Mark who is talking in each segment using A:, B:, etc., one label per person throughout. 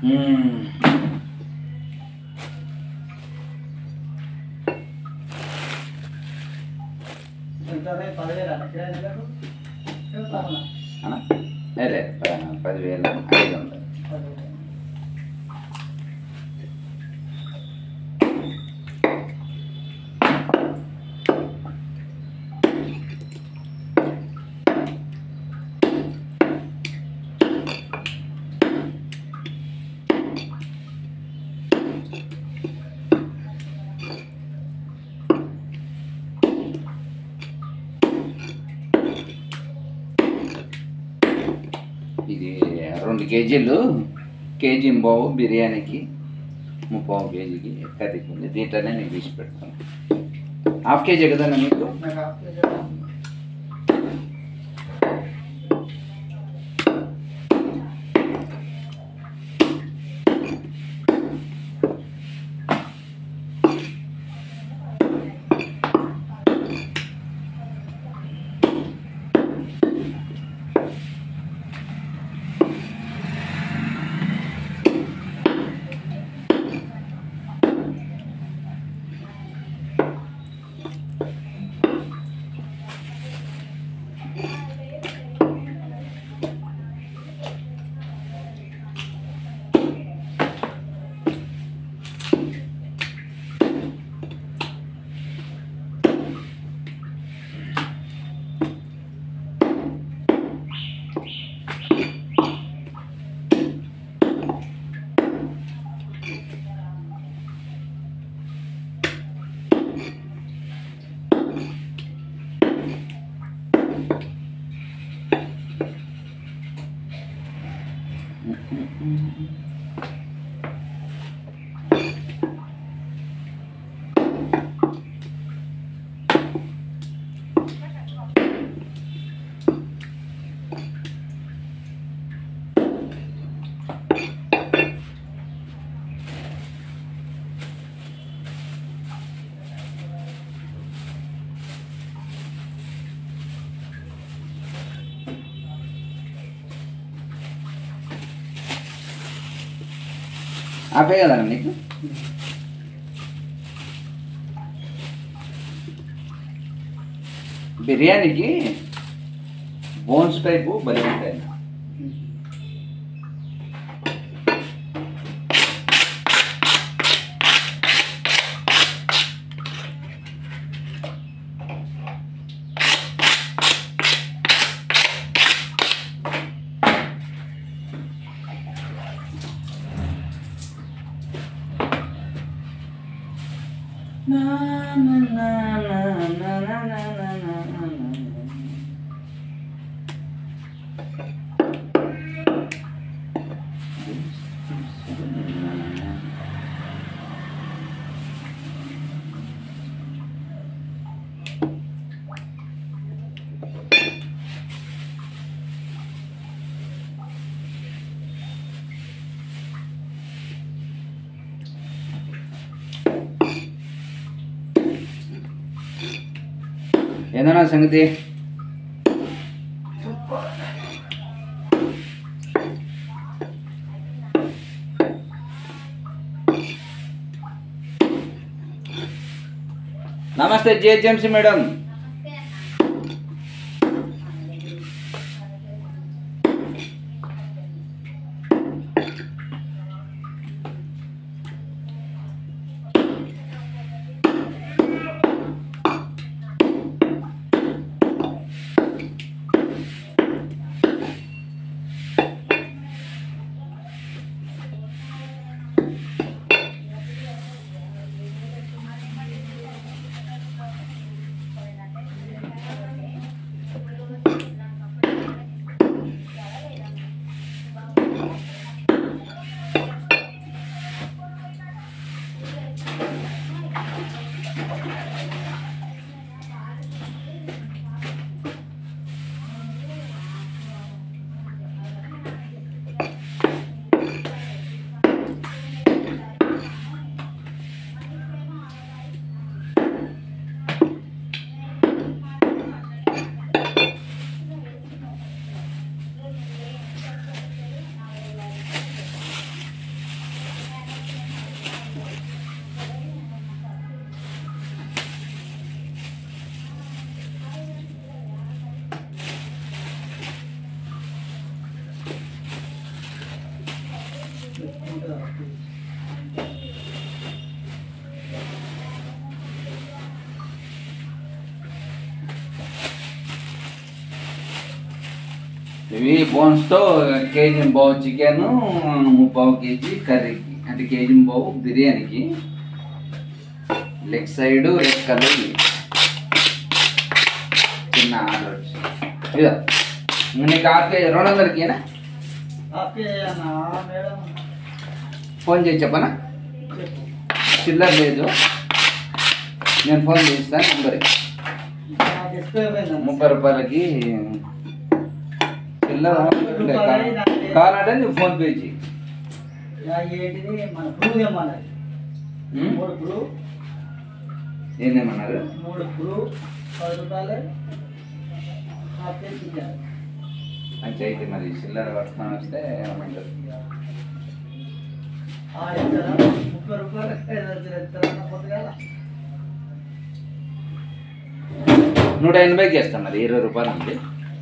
A: మ్మ్. అన్నా? ఏ లేదు ప- పదివేల ఐదు వందలు ఇది రెండు కేజీలు కేజీ బావు బిర్యానీకి ముప్పావు కేజీకి కదికి ఉంది దీంట్లోనే నేను తీసి పెడతాను హాఫ్ కేజీ కదన్నా మీకు ఆపే కదన్నా నీకు బిర్యానీకి బోన్స్ టైపు భలే ఉంటాయి ఏందన్నా సంగతి నమస్తే జిహెచ్ఎంసీ మేడం ఇవి బోన్స్తో కేజీ బావు చికెన్ ముప్పావు కేజీ కర్రీకి అంటే కేజీ బావు బిర్యానీకి లెగ్ సైడ్ రెడ్ కలర్ ఇవి. చిన్న ఆర్డర్ వచ్చి ఇదా నీకు హాఫ్ కేజీ రెండు వందలకేనా
B: आपके ना मैडम
A: ఫోన్ చేసి చెప్పనా
B: చెప్పు
A: చిల్లర లేదు నేను ఫోన్ చేస్తాను నెంబర్
B: నాకు ఇష్టమైంది
A: ముప్పై రూపాయలకి చిల్లర
B: ముప్పై రూపాయలు నాకు
A: కావాలంటే నువ్వు ఫోన్ పే చేయి
B: ఏంటిది మన పురుగు తెమ్మన్నది
A: ఉం?
B: మూడు పురుగు
A: ఏందేమన్నారు
B: మూడు పురుగు పది రూపాయలు హాఫ్ కేజీ చికెన్
A: మంచి అయితే మరి చిల్లర పట్టుకొని వస్తే ఏమంటారు
B: ఆడిస్తారా ముప్పై రూపాయలు ఇస్తారా పొద్దుగాల
A: నూట ఎనభైకి వేస్తాం మరి ఇరవై రూపాయలు ఉంది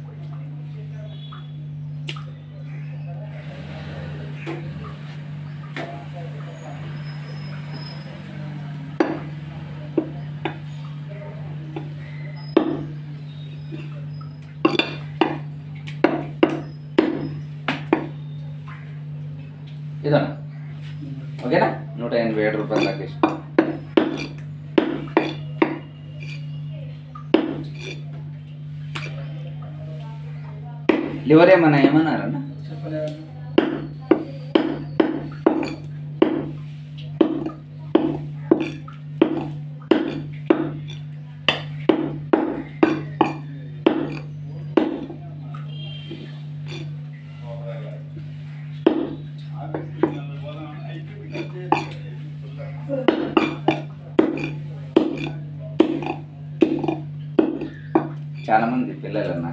A: ఇదన్నా ఓకేనా నూట ఎనభై ఏడు రూపాయలు దాకా ఇష్టం లివర్ ఏమన్నా ఏమన్నారన్నా
B: చెప్పలేదు
A: చాలా మంది పిల్లలు అన్న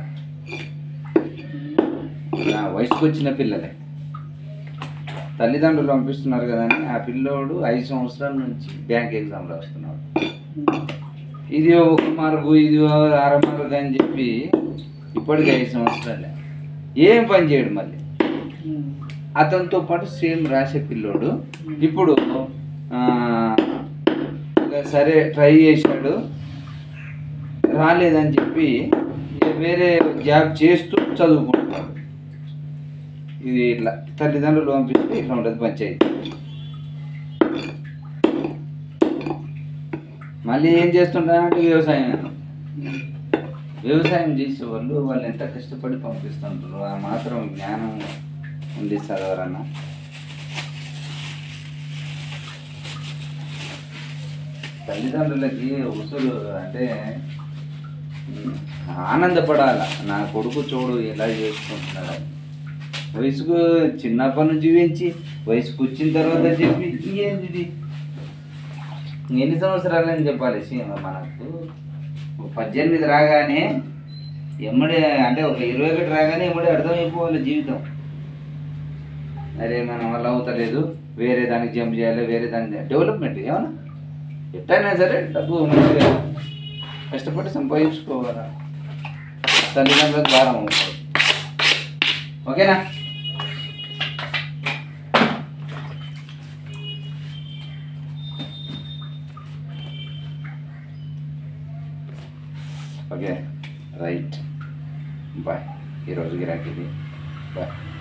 A: నా వయసుకు వచ్చిన పిల్లలే తల్లిదండ్రులు పంపిస్తున్నారు కదా అని ఆ పిల్లోడు ఐదు సంవత్సరాల నుంచి బ్యాంక్ ఎగ్జామ్ రాస్తున్నాడు ఇది ఒక మార్కు ఇది అర మార్కు అని చెప్పి ఇప్పటికి ఐదు సంవత్సరాలే ఏం పని చేయడు మళ్ళీ అతనితో పాటు సేమ్ రాసే పిల్లోడు ఇప్పుడు ఆ, ఇక సరే ట్రై చేశాడు రాలేదని చెప్పి ఇక వేరే జాబ్ చేస్తూ చదువుకుంటున్నాడు ఇది ఇట్లా తల్లిదండ్రులు పంపిస్తే ఇట్లా ఉంటుంది పంచాయతీ మళ్ళీ ఏం చేస్తుంటారంటే వ్యవసాయం వ్యవసాయం చేసే వాళ్ళు వాళ్ళు ఎంత కష్టపడి పంపిస్తుంటారు ఆ మాత్రం జ్ఞానం ఉంది చదవరన్నా తల్లిదండ్రులకి ఉసురు అంటే ఉమ్, ఆనందపడాల నా కొడుకు చూడు ఎలా చేసుకుంటున్నాడు అని. వయసుకు చిన్నప్పటి నుంచి పెంచి వయసుకు వచ్చిన తర్వాత చెప్పి ఇంకేంది ఇది? ఎన్ని సంవత్సరాలు అని చెప్పాలి సీమ మనకు ఒక పద్దెనిమిది రాగానే ఎమ్మడే అంటే ఒక ఇరవై ఒకటి రాగానే ఎమ్మడే అర్థమైపోవాలి జీవితం అరే మనం వల్ల అవుతలేదు వేరే దానికి జంప్ చేయాలి వేరే దానికి డెవలప్మెంట్ ఏమన్నా ఎట్టయినా సరే డబ్బు మంచిగా కష్టపడి సంపాదించుకోవాలా తల్లిదండ్రులకు భారం అవ్వకూడదు ఓకేనా ఓకే రైట్ బాయ్ ఈరోజు గిరాకీ ఇది బాయ్